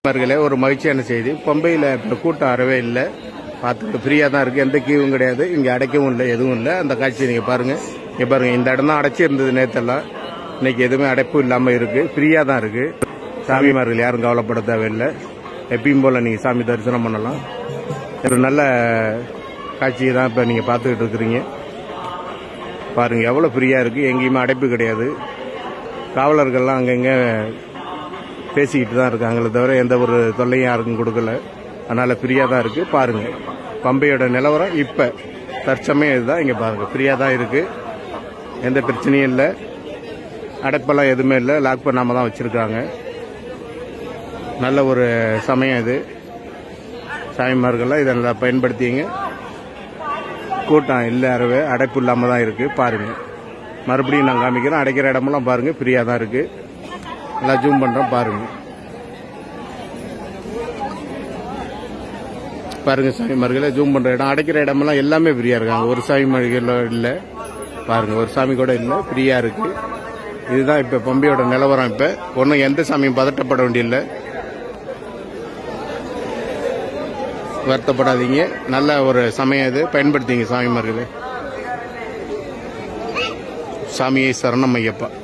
நண்பர்களே ஒரு மகிழ்ச்சியான செய்தி பம்பையில் இப்போ கூட்டம் அறவே இல்லை பார்த்துக்க ஃப்ரீயாக தான் இருக்குது எந்த கீவும் கிடையாது இங்கே அடைக்கவும் இல்லை எதுவும் இல்லை அந்த காட்சியை நீங்கள் பாருங்கள் இங்கே பாருங்கள் இந்த இடம் தான் அடைச்சி இருந்தது நேற்றெல்லாம் இன்னைக்கு எதுவுமே அடைப்பு இல்லாமல் இருக்குது ஃப்ரீயாக தான் இருக்குது சாமிமார்கள் யாரும் கவலைப்பட தேவையில்லை எப்பயும் போல் நீங்கள் சாமி தரிசனம் பண்ணலாம் ஒரு நல்ல காட்சியை தான் இப்போ நீங்கள் பார்த்துக்கிட்டு இருக்கிறீங்க பாருங்கள் எவ்வளோ ஃப்ரீயாக இருக்குது எங்கேயுமே அடைப்பு கிடையாது காவலர்கள்லாம் அங்கங்கே பேசிக்கிட்டு தான் இருக்காங்களே தவிர எந்த ஒரு தொல்லையும் யாருக்கும் கொடுக்கல அதனால் ஃப்ரீயாக தான் இருக்குது பாருங்கள் பம்பையோட நிலவரம் இப்போ தற்சமயம் இதுதான் இங்கே பாருங்கள் ஃப்ரீயாக தான் இருக்குது எந்த பிரச்சனையும் இல்லை அடைப்பெல்லாம் எதுவுமே இல்லை லாக் பண்ணாமல் தான் வச்சுருக்காங்க நல்ல ஒரு சமயம் இது சாமிமார்கள்லாம் இதை நல்லா பயன்படுத்திங்க கூட்டம் இல்லை அறவே அடைப்பு இல்லாமல் தான் இருக்குது பாருங்கள் மறுபடியும் நான் காமிக்கிறேன் அடைக்கிற இடமெல்லாம் பாருங்கள் ஃப்ரீயாக தான் இருக்குது நல்லா ஜூம் பண்ணுறோம் பாருங்கள் பாருங்க சாமிமார்களே ஜூம் பண்ணுற இடம் அடைக்கிற இடமெல்லாம் எல்லாமே ஃப்ரீயாக இருக்காங்க ஒரு சாமிமார்கள் இல்லை பாருங்க ஒரு சாமி கூட இல்லை ஃப்ரீயாக இருக்கு இதுதான் இப்போ பம்பியோட நிலவரம் இப்போ ஒன்றும் எந்த சாமியும் பதட்டப்பட வேண்டியதில்லை வருத்தப்படாதீங்க நல்ல ஒரு சமயம் இது பயன்படுத்திங்க சாமிமார்களே சாமியை சரணம் ஐயப்பா